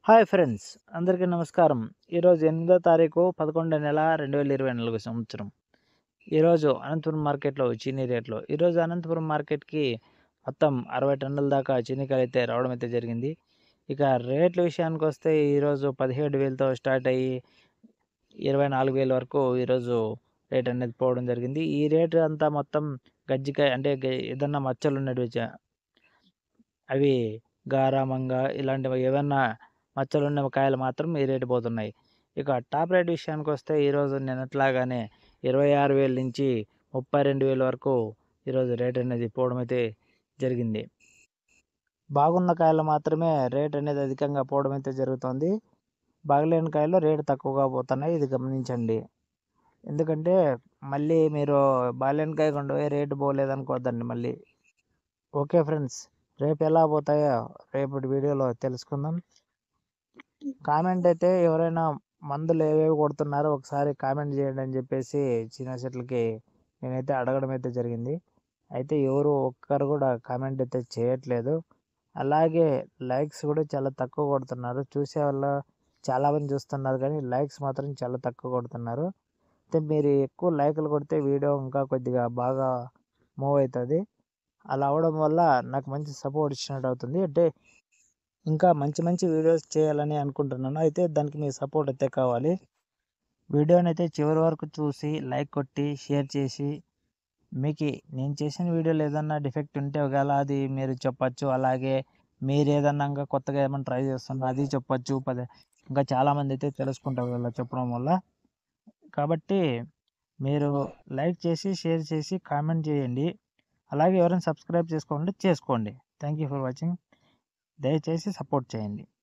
hi friends అందరికీ నమస్కారం ఈరోజు ఎనిమిదో తారీఖు పదకొండో నెల రెండు వేల ఇరవై నాలుగు సంవత్సరం ఈరోజు అనంతపురం మార్కెట్లో చీనీ రేట్లు ఈరోజు అనంతపురం మార్కెట్కి మొత్తం అరవై టన్నుల దాకా చీనికాయలు అయితే రావడం అయితే జరిగింది ఇక రేట్ల విషయానికి వస్తే ఈరోజు పదిహేడు వేలతో స్టార్ట్ అయ్యి ఇరవై నాలుగు వేల వరకు ఈరోజు రేట్ అనేది పోవడం జరిగింది ఈ రేటు అంతా మొత్తం గజ్జికాయ అంటే గ- ఏదన్నా మచ్చలు ఉన్నవి చ- అవి గారామంగా ఇలాంటివి ఏమన్నా మచ్చలు ఉన్న కాయలు మాత్రం ఈ రేటు పోతున్నాయి ఇక టాప్ రేట్ విషయానికి వస్తే ఈరోజు నిన్నట్లాగానే ఇరవై ఆరు వేల నుంచి ముప్పై రెండు వేల వరకు ఈరోజు రేట్ అనేది పోవడం అయితే జరిగింది బాగున్న కాయలు మాత్రమే రేట్ అనేది అధికంగా పోవడం అయితే జరుగుతుంది బాగలేని కాయలు రేటు తక్కువగా పోతున్నాయి ఇది గమనించండి ఎందుకంటే మళ్ళీ మీరు బాలేని కాయ కొండ రేటు పోలేదనుకోవద్దండి మళ్ళీ ఓకే ఫ్రెండ్స్ రేపు ఎలా పోతాయో రేపటి వీడియోలో తెలుసుకుందాం కామెంట్ అయితే ఎవరైనా మందులు ఏవేవి కొడుతున్నారో ఒకసారి కామెంట్ చేయండి అని చెప్పేసి చిన్న చెట్లకి నేనైతే అడగడం అయితే జరిగింది అయితే ఎవరు ఒక్కరు కూడా కామెంట్ అయితే చేయట్లేదు అలాగే లైక్స్ కూడా చాలా తక్కువ కొడుతున్నారు చూసే వాళ్ళు చాలామంది చూస్తున్నారు కానీ లైక్స్ మాత్రం చాలా తక్కువ కొడుతున్నారు అయితే మీరు ఎక్కువ లైకులు కొడితే వీడియో ఇంకా కొద్దిగా బాగా మూవ్ అవుతుంది అలా అవడం వల్ల నాకు మంచి సపోర్ట్ ఇచ్చినట్టు అవుతుంది అంటే ఇంకా మంచి మంచి వీడియోస్ చేయాలని అనుకుంటున్నాను అయితే దానికి మీ సపోర్ట్ అయితే కావాలి వీడియోని అయితే చివరి వరకు చూసి లైక్ కొట్టి షేర్ చేసి మీకు నేను చేసిన వీడియోలో ఏదన్నా డిఫెక్ట్ ఉంటే ఒకవేళ అది మీరు చెప్పచ్చు అలాగే మీరు ఏదన్నా ఇంకా కొత్తగా ఏమైనా ట్రై చేస్తున్నారు అది చెప్పచ్చు పదే ఇంకా చాలామంది అయితే తెలుసుకుంటారు ఇలా చెప్పడం వల్ల కాబట్టి మీరు లైక్ చేసి షేర్ చేసి కామెంట్ చేయండి అలాగే ఎవరైనా సబ్స్క్రైబ్ చేసుకోండి చేసుకోండి థ్యాంక్ యూ ఫర్ వాచింగ్ దయచేసి సపోర్ట్ చేయండి